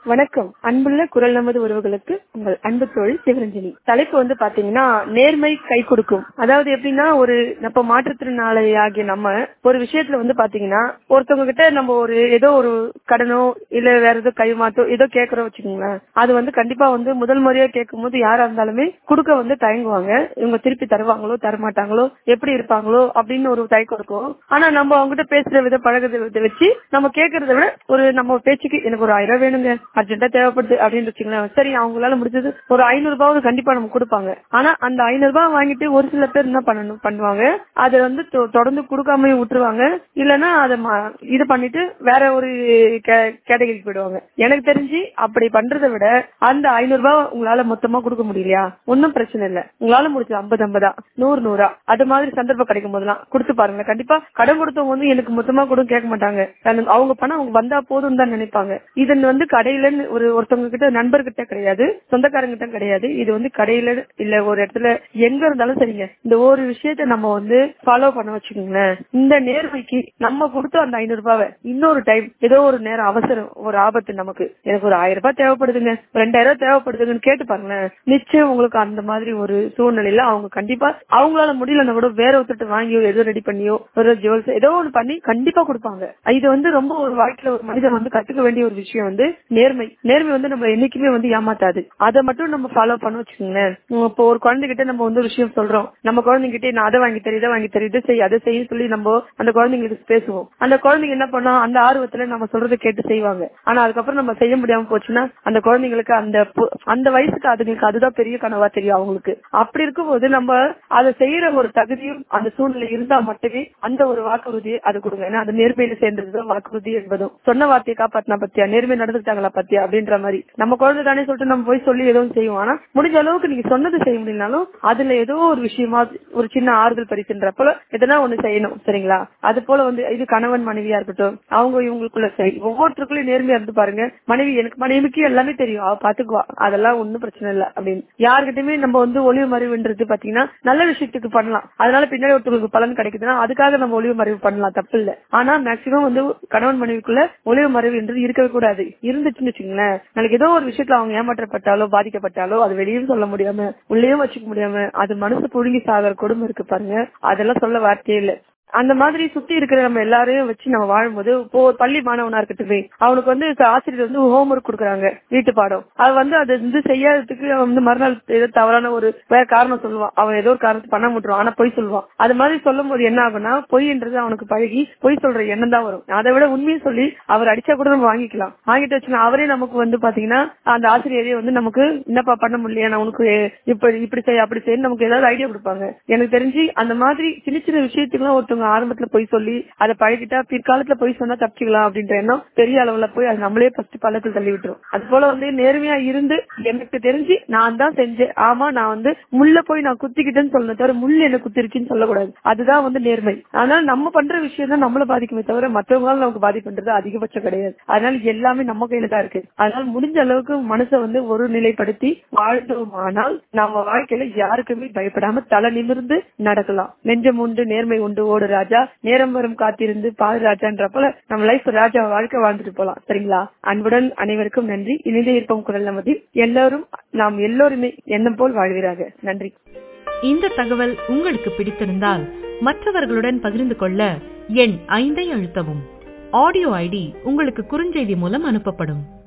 வணக்கம் அன்புள்ள குரல் நமது உறவுகளுக்கு உங்கள் அன்பு தொழில் சிவரஞ்சனி தலைப்பு வந்து பாத்தீங்கன்னா நேர்மை கை கொடுக்கும் அதாவது எப்படின்னா ஒரு நம்ம மாற்றுத்திறனாளி ஆகிய நம்ம ஒரு விஷயத்துல வந்து பாத்தீங்கன்னா ஒருத்தவங்க கிட்ட நம்ம ஒரு ஏதோ ஒரு கடனோ இல்ல வேற ஏதோ கைமாத்தோ ஏதோ கேக்குறோம் வச்சுக்கோங்களேன் அது வந்து கண்டிப்பா வந்து முதல் முறையா கேட்கும் போது யாரா இருந்தாலுமே கொடுக்க வந்து தயங்குவாங்க இவங்க திருப்பி தருவாங்களோ தரமாட்டாங்களோ எப்படி இருப்பாங்களோ அப்படின்னு ஒரு தயக்கம் இருக்கும் ஆனா நம்ம அவங்ககிட்ட பேசுற வித பழகுற வித வச்சு நம்ம கேட்கறத விட ஒரு நம்ம பேச்சுக்கு எனக்கு ஒரு ஆயிரம் ரூபாய் வேணுங்க அர்ஜென்ட்டா தேவைப்படுது அப்படின்னு வச்சுக்கலாம் சரி அவங்களால முடிஞ்சது ஒரு ஐநூறு ரூபாவது கண்டிப்பா நம்ம கொடுப்பாங்க ஆனா அந்த ஐநூறு ரூபாய் வாங்கிட்டு ஒரு சில பேர் என்ன பண்ணணும் பண்ணுவாங்க அதை வந்து தொ- தொடர்ந்து கொடுக்காம விட்டுருவாங்க இல்லைன்னா அதை ம- இது பண்ணிட்டு வேற ஒரு கேட்டகரிக்கு போயிடுவாங்க எனக்கு தெரிஞ்சு அப்படி பண்றதை விட அந்த ஐநூறு ரூபாய் உங்களால மொத்தமா கொடுக்க முடியலையா ஒன்னும் பிரச்சனை இல்ல உங்களால முடிச்சது ஐம்பது ஐம்பதா நூறு நூறா அது மாதிரி சந்தர்ப்பம் கிடைக்கும் போதெல்லாம் கொடுத்து பாருங்க கண்டிப்பா கடன் கொடுத்தவங்க வந்து எனக்கு மொத்தமா கூட கேட்க மாட்டாங்க அந்த- அவங்க பணம் அவங்க வந்தா போதும் தான் நினைப்பாங்க இது வந்து கடையில ஒரு ஒருத்தவங்க கிட்ட நண்பர்கிட்ட கிடையாது சொந்தக்காரங்க கிட்ட கிடையாது இது வந்து கடையில இல்ல ஒரு இடத்துல எங்க இருந்தாலும் சரிங்க இந்த ஒரு விஷயத்த நம்ம வந்து ஃபாலோ பண்ண வச்சுக்கோங்களேன் இந்த நேர்மைக்கு நம்ம கொடுத்த அந்த ஐநூறு ரூபாவை இன்னொரு டைம் ஏதோ ஒரு நேரம் அவசரம் ஒரு ஆபத்து நமக்கு எனக்கு ஒரு ஆயிரம் ரூபாய் தேவைப்படுதுங்க ஒரு ரெண்டாயிரம் ரூபாய் தேவைப்படுதுங்கன்னு கேட்டு பாருங்களேன் நிச்சயம் உங்களுக்கு அந்த மாதிரி ஒரு சூழ்நிலையில அவங்க கண்டிப்பா அவங்களால முடியலன்னா கூட வேற ஒருத்தர் வாங்கியோ ஏதோ ரெடி பண்ணியோ ஒரு ஜுவல்ஸ் ஏதோ ஒண்ணு பண்ணி கண்டிப்பா கொடுப்பாங்க இது வந்து ரொம்ப ஒரு வாழ்க்கையில ஒரு மனிதன் வந்து கத்துக்க வேண்டிய ஒரு விஷயம் வந்து நேர்மை நேர்மை வந்து நம்ம என்னைக்குமே வந்து ஏமாத்தாது அதை மட்டும் நம்ம ஃபாலோ பண்ண வச்சுக்கோங்களேன் உம் இப்போ ஒரு குழந்தைகிட்ட நம்ம வந்து ஒரு விஷயம் சொல்றோம் நம்ம குழந்தைகிட்ட நான் அதை வாங்கி தரேன் இதை வாங்கி தரேன் இதை செய் அதை செய்ய சொல்லி நம்ம அந்த குழந்தைங்களுக்கு பேசுவோம் அந்த குழந்தைங்க என்ன பண்ணோம் அந்த ஆர்வத்துல நம்ம சொல்றதை கேட்டு செய்வாங்க ஆனா அதுக்கப்புறம் நம்ம செய்ய முடியாம போச்சுன்னா அந்த குழந்தைங்களுக்கு அந்த பு- அந்த வயசுக்கு அதுங்களுக்கு அதுதான் பெரிய கனவா தெரியும் அவங்களுக்கு அப்படி இருக்கும்போது நம்ம அதை செய்யற ஒரு தகுதியும் அந்த சூழ்நிலை இருந்தா மட்டுமே அந்த ஒரு வாக்குறுதியை அது கொடுங்க ஏன்னா அது நேர்மையில சேர்ந்ததுதான் வாக்குறுதி என்பதும் சொன்ன வார்த்தையை காப்பாத்தினா பத்தியா நேர்மை நடந்துட்டாங்களா பத்தியா அப்படின்ற மாதிரி நம்ம குழந்தை தானே சொல்லிட்டு நம்ம போய் சொல்லி ஏதோ ஒண்ணு செய்வோம் ஆனா முடிஞ்ச அளவுக்கு நீங்க சொன்னது செய்ய முடியலனாலும் அதுல ஏதோ ஒரு விஷயமா ஒரு சின்ன ஆறுதல் பரிசுன்றப்ப எதனா ஒண்ணு செய்யணும் சரிங்களா அது போல வந்து இது கணவன் மனைவியா இருக்கட்டும் அவங்க இவங்களுக்குள்ள சரி ஒவ்வொருத்தருக்குள்ளயும் நேர்மையா இருந்து பாருங்க மனைவி எனக்கு மனைவிக்கு எல்லாமே தெரியும் அவ பாத்துக்குவா அதெல்லாம் ஒண்ணும் பிரச்சனை இல்ல அப்படின்னு யாருக்கிட்டயுமே நம்ம வந்து ஒளிவு மறைவுன்றது பாத்தீங்கன்னா நல்ல விஷயத்துக்கு பண்ணலாம் அதனால பின்னாடி ஒருத்தருக்கு பலன் கிடைக்குதுன்னா அதுக்காக நம்ம ஒளிவு மறைவு பண்ணலாம் தப்பு இல்ல ஆனா மேக்சிமம் வந்து கணவன் மனைவிக்குள்ள ஒளிவு மறைவு என்றது இருக்கவே கூடாது இருந்துச்சுன்னு வச்சுங்களேன் நாளைக்கு ஏதோ ஒரு விஷயத்துல அவங்க ஏமாற்றப்பட்டாலோ பாதிக்கப்பட்டாலோ அது வெளியும் சொல்ல முடியாம உள்ளேயும் வச்சுக்க முடியாம அது மனசு புழுங்கி சாகிற கொடுமை இருக்கு பாருங்க அதெல்லாம் சொல்ல வார்த்தையே இல்ல அந்த மாதிரி சுத்தி இருக்கிற நம்ம எல்லாரையும் வச்சு நம்ம வாழும்போது இப்போ ஒரு பள்ளி மாணவனா இருக்கட்டுமே அவனுக்கு வந்து இப்ப ஆசிரியர் வந்து ஹோம் ஒர்க் கொடுக்குறாங்க வீட்டு பாடம் அது வந்து அது வந்து செய்யாததுக்கு அவன் வந்து மறுநாள் ஏதோ தவறான ஒரு வேற காரணம் சொல்லுவான் அவன் ஏதோ ஒரு காரணத்தை பண்ண முட்டுருவான் ஆனா பொய் சொல்லுவான் அது மாதிரி சொல்லும் போது என்ன ஆகும்னா பொய்ன்றது அவனுக்கு பழகி பொய் சொல்ற எண்ணம் தான் வரும் அதை விட உண்மையை சொல்லி அவர் அடிச்சா கூட நம்ம வாங்கிக்கலாம் வாங்கிட்டு வச்சுன்னா அவரே நமக்கு வந்து பாத்தீங்கன்னா அந்த ஆசிரியரே வந்து நமக்கு என்னப்பா பண்ண முடியல நான் உனக்கு இப்படி இப்படி செய்ய அப்படி செய்ய நமக்கு ஏதாவது ஐடியா கொடுப்பாங்க எனக்கு தெரிஞ்சு அந்த மாதிரி சின்ன சின்ன விஷயத்துக்குலாம் ஒருத்தவங்க ஆரம்பத்துல போய் சொல்லி அதை பழகிட்டா பிற்காலத்துல போய் சொன்னா தப்பிச்சுக்கலாம் அப்படின்ற எண்ணம் பெரிய அளவுல போய் அது நம்மளே ஃபர்ஸ்ட் பள்ளத்தில் தள்ளி விட்டுரும் அது போல வந்து நேர்மையா இருந்து எனக்கு தெரிஞ்சு நான் தான் செஞ்சேன் ஆமா நான் வந்து முள்ள போய் நான் குத்திக்கிட்டேன்னு சொல்லணும் தவிர முள் என்ன குத்திருச்சுன்னு சொல்லக்கூடாது அதுதான் வந்து நேர்மை அதனால நம்ம பண்ற விஷயம் தான் நம்மள பாதிக்குமே தவிர மற்றவங்களால நமக்கு பாதிப்புன்றது அதிகபட்சம் கிடையாது அதனால எல்லாமே நம்ம கையில தான் இருக்கு அதனால முடிஞ்ச அளவுக்கு மனசை வந்து ஒரு நிலைப்படுத்தி வாழ்ந்தோமானால் நம்ம வாழ்க்கையில யாருக்குமே பயப்படாம தலை நிமிர்ந்து நடக்கலாம் நெஞ்சம் உண்டு நேர்மை உண்டு ஓடு ராஜா நேரம் வரும் காத்திருந்து பாரு ராஜான்ற போல நம்ம லைஃப் ராஜா வாழ்க்கை வாழ்ந்துட்டு போலாம் சரிங்களா அன்புடன் அனைவருக்கும் நன்றி இணைந்தே இருப்போம் குரல் நமதி எல்லாரும் நாம் எல்லோருமே எண்ணம் போல் வாழ்வீராக நன்றி இந்த தகவல் உங்களுக்கு பிடித்திருந்தால் மற்றவர்களுடன் பகிர்ந்து கொள்ள எண் ஐந்தை அழுத்தவும் ஆடியோ ஐடி உங்களுக்கு குறுஞ்செய்தி மூலம் அனுப்பப்படும்